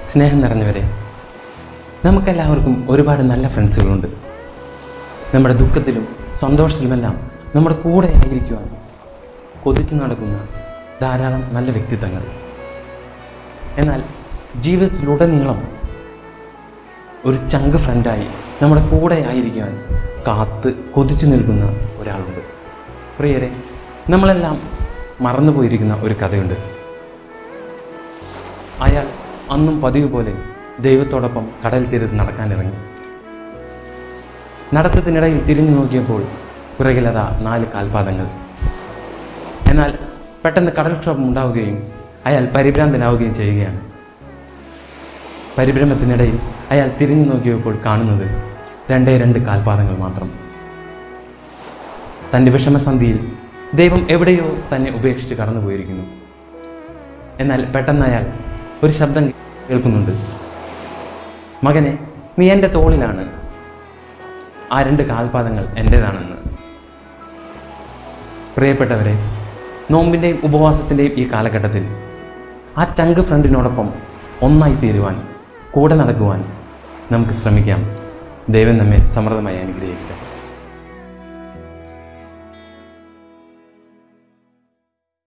സ്നേഹം നിറഞ്ഞവരെ നമുക്കെല്ലാവർക്കും ഒരുപാട് നല്ല ഫ്രണ്ട്സുകളുണ്ട് നമ്മുടെ ദുഃഖത്തിലും സന്തോഷത്തിലുമെല്ലാം നമ്മുടെ കൂടെ ആയിരിക്കുവാൻ കൊതിച്ചു നടക്കുന്ന ധാരാളം നല്ല വ്യക്തിത്വങ്ങൾ എന്നാൽ ജീവിതത്തിലുടനീളം ഒരു ചങ്ക് ഫ്രണ്ടായി നമ്മുടെ കൂടെ ആയിരിക്കാൻ കാത്ത് കൊതിച്ചു നിൽക്കുന്ന ഒരാളുണ്ട് പ്രിയരെ നമ്മളെല്ലാം മറന്നു പോയിരിക്കുന്ന ഒരു കഥയുണ്ട് അയാൾ അന്നും പതിവ് പോലെ ദൈവത്തോടൊപ്പം കടൽ തീരത്ത് നടക്കാനിറങ്ങി നടത്തത്തിനിടയിൽ തിരിഞ്ഞു നോക്കിയപ്പോൾ പുറകിലതാ നാല് കാൽപാദങ്ങൾ എന്നാൽ പെട്ടെന്ന് കടൽക്ഷോഭം ഉണ്ടാവുകയും അയാൾ പരിഭ്രാന്തനാവുകയും ചെയ്യുകയാണ് പരിഭ്രമത്തിനിടയിൽ അയാൾ തിരിഞ്ഞു നോക്കിയപ്പോൾ കാണുന്നത് രണ്ടേ രണ്ട് കാൽപാദങ്ങൾ മാത്രം തൻ്റെ വിഷമസന്ധിയിൽ ദൈവം എവിടെയോ തന്നെ ഉപേക്ഷിച്ച് കടന്നുപോയിരിക്കുന്നു എന്നാൽ പെട്ടെന്ന് അയാൾ ഒരു ശബ്ദം കേൾക്കുന്നുണ്ട് മകനെ നീ എൻ്റെ തോളിലാണ് ആ രണ്ട് കാൽപാദങ്ങൾ എൻ്റേതാണെന്ന് പ്രിയപ്പെട്ടവരെ നോമ്പിൻ്റെയും ഉപവാസത്തിൻ്റെയും ഈ കാലഘട്ടത്തിൽ ആ ചങ്ക് ഫ്രണ്ടിനോടൊപ്പം ഒന്നായി തീരുവാൻ കൂടെ നടക്കുവാൻ നമുക്ക് ശ്രമിക്കാം ദൈവം നമ്മെ സമൃദ്ധമായി അനുഗ്രഹിക്കട്ടെ